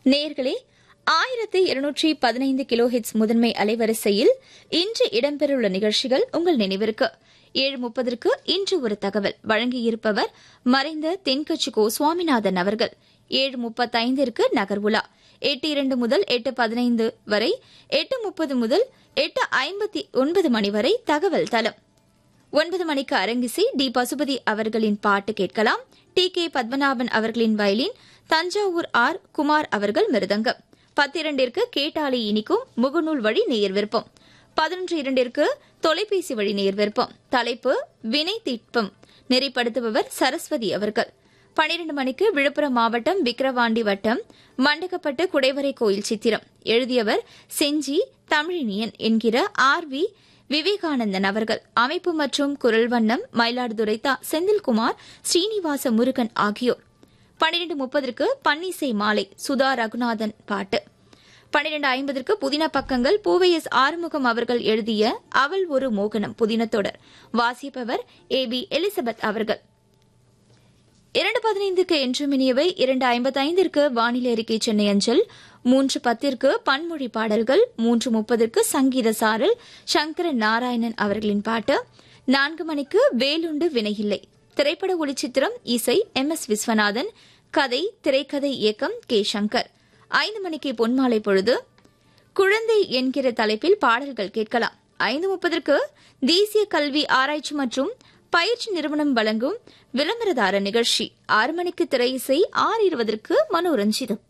நேர்களே ஆயிரத்தி இருநூற்றி பதினைந்து கிலோ ஹெட்ஸ் முதன்மை அலைவரிசையில் இன்று இடம்பெறவுள்ள நிகழ்ச்சிகள் உங்கள் நினைவிற்கு ஏழு முப்பதற்கு இன்று ஒரு தகவல் வழங்கியிருப்பவர் மறைந்த தென்கட்சி கோ சுவாமிநாதன் அவர்கள் ஏழு முப்பத்தைந்திற்கு நகர்வுலா எட்டு இரண்டு முதல் எட்டு பதினைந்து வரை எட்டு முப்பது முதல் எட்டு ஐம்பத்தி ஒன்பது மணி வரை தகவல் தலம் ஒன்பது மணிக்கு அரங்கிசை டி பசுபதி அவர்களின் பாட்டு கேட்கலாம் டி கே பத்மநாபன் அவர்களின் வயலின் தஞ்சாவூர் ஆர் குமார் அவர்கள் மிருதங்கம் பத்திரண்டிற்கு கேட்டாலே இனிக்கும் முகநூல் வழி நேயர் விருப்பம் பதினொன்று இரண்டிற்கு தொலைபேசி வழி நேயர் விருப்பம் தலைப்பு வினை திட்பம் நெறிப்படுத்துபவர் சரஸ்வதி அவர்கள் பனிரெண்டு மணிக்கு விழுப்புரம் மாவட்டம் விக்கிரவாண்டி வட்டம் மண்டகப்பட்டு குடைவரை கோயில் சித்திரம் எழுதியவர் செஞ்சி தமிழினியன் என்கிற ஆர் வி விவேகானந்தன் அவர்கள் அமைப்பு மற்றும் குரல் வண்ணம் மயிலாடுதுறை தா செந்தில்குமார் ஸ்ரீனிவாச முருகன் ஆகியோர் பன்னிரண்டு முப்பதற்கு பன்னிசை மாலை சுதா ரகுநாதன் பாட்டு பன்னிரண்டு ஐம்பதற்கு புதின பக்கங்கள் பூவையஸ் ஆறுமுகம் அவர்கள் எழுதிய அவள் ஒரு மோகனம் புதின தொடர் வாசிப்பவர் ஏ பி எலிசபெத் அவர்கள் இரண்டு பதினைந்துக்கு என்றும் இனியவை இரண்டு ஐம்பத்தைந்திற்கு வானிலை அறிக்கை சென்னை அஞ்சல் மூன்று பத்திற்கு பன்மொழி பாடல்கள் மூன்று முப்பதற்கு சங்கீத சாரல் சங்கர நாராயணன் அவர்களின் பாட்டு நான்கு மணிக்கு வேலுண்டு வினையில்லை திரைப்பட ஒளிச்சித்திரம் இசை எம் எஸ் விஸ்வநாதன் கதை திரைக்கதை இயக்கம் கே சங்கர் ஐந்து மணிக்கு பொன்மாலை பொழுது குழந்தை என்கிற தலைப்பில் பாடல்கள் கேட்கலாம் ஐந்து முப்பதற்கு தேசிய கல்வி ஆராய்ச்சி மற்றும் பயிற்சி நிறுவனம் வழங்கும் விளம்பரதார நிகழ்ச்சி ஆறு மணிக்கு திரை இசை ஆறு இருபதற்கு மனோரஞ்சிதம்